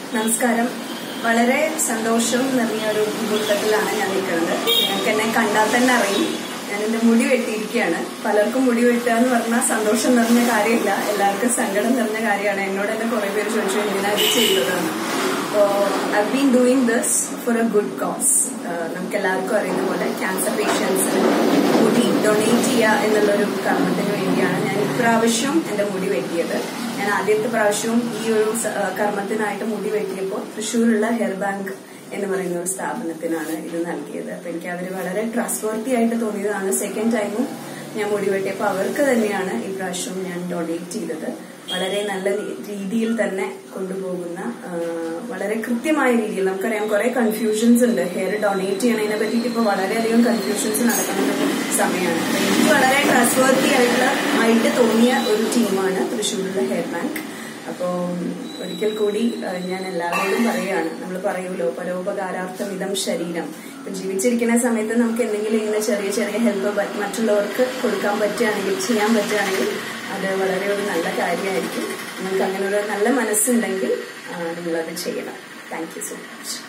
നമസ്കാരം വളരെ സന്തോഷം നിറഞ്ഞ ഒരു മുഹൂർത്തത്തിലാണ് ഞാൻ നിൽക്കുന്നത് നിങ്ങൾക്ക് എന്നെ കണ്ടാൽ തന്നെ അറിയും ഞാൻ എന്റെ മുടി വെട്ടിയിരിക്കുകയാണ് പലർക്കും മുടി വെട്ടുക എന്ന് പറഞ്ഞാൽ സന്തോഷം നിറഞ്ഞ കാര്യമില്ല എല്ലാവർക്കും സങ്കടം നിറഞ്ഞ കാര്യമാണ് എന്നോട് തന്നെ കുറെ പേര് ചോദിച്ചു എന്തിനാ ഇത് ചെയ്തതെന്ന് അപ്പോ I been doing this for a good cause നമുക്ക് എല്ലാവർക്കും അറിയുന്ന പോലെ ക്യാൻസർ പേഷ്യൻസിന് മുടി ഡൊണേറ്റ് ചെയ്യുക എന്നുള്ളൊരു കർമ്മത്തിന് വേണ്ടിയാണ് ഞാൻ ഇപ്രാവശ്യം എന്റെ മുടി വെട്ടിയത് ഞാൻ ആദ്യത്തെ പ്രാവശ്യവും ഈ ഒരു സ- ആ, കർമ്മത്തിനായിട്ട് മുടി വെട്ടിയപ്പോൾ തൃശ്ശൂരുള്ള ഹെയർ ബാങ്ക് എന്ന് പറയുന്ന ഒരു സ്ഥാപനത്തിനാണ് ഇത് നൽകിയത് അപ്പൊ എനിക്ക് അവര് വളരെ ട്രസ്റ്റ് വർത്തി ആയിട്ട് തോന്നിയതാണ് സെക്കൻഡ് ടൈമും ഞാൻ മുടി വെട്ടിയപ്പോൾ അവർക്ക് തന്നെയാണ് ഈ പ്രാവശ്യം ഞാൻ ഡൊണേറ്റ് ചെയ്തത് വളരെ നല്ല രീ- രീതിയിൽ തന്നെ കൊണ്ടുപോകുന്ന ആ, വളരെ കൃത്യമായ രീതിയിൽ നമുക്കറിയാം കുറെ കൺഫ്യൂഷൻസ് ഉണ്ട് ഹെയർ ഡൊണേറ്റ് ചെയ്യണതിനെ പറ്റിയിട്ട് ഇപ്പോൾ വളരെയധികം കൺഫ്യൂഷൻസ് നടക്കുന്ന ഒരു സമയമാണ് അപ്പൊ എനിക്ക് വളരെ ട്രസ്റ്റ് വർത്തി ആയിട്ടുള്ള ആയിട്ട് തോന്നിയ ഒരു ടീമാണ് തൃശ്ശൂരിലെ ഹെയർ ബാങ്ക് അപ്പോൾ ഒരിക്കൽ കൂടി ആ, ഞാൻ എല്ലാവരോടും പറയുകയാണ് നമ്മൾ പറയൂലോ പരോപകാരാർത്ഥം ഇതം ശരീരം ഇപ്പൊ ജീവിച്ചിരിക്കുന്ന സമയത്ത് നമുക്ക് എന്തെങ്കിലും ഇങ്ങനെ ചെറിയ ചെറിയ ഹെൽപ്പ് മറ്റുള്ളവർക്ക് കൊടുക്കാൻ പറ്റുകയാണെങ്കിൽ ചെയ്യാൻ പറ്റുകയാണെങ്കിൽ അത് വളരെ ഒരു നല്ല കാര്യമായിരിക്കും നിങ്ങൾക്ക് അങ്ങനെ ഒരു നല്ല മനസ്സുണ്ടെങ്കിൽ ആ, നിങ്ങളത് ചെയ്യണം താങ്ക് യു സോ മച്ച്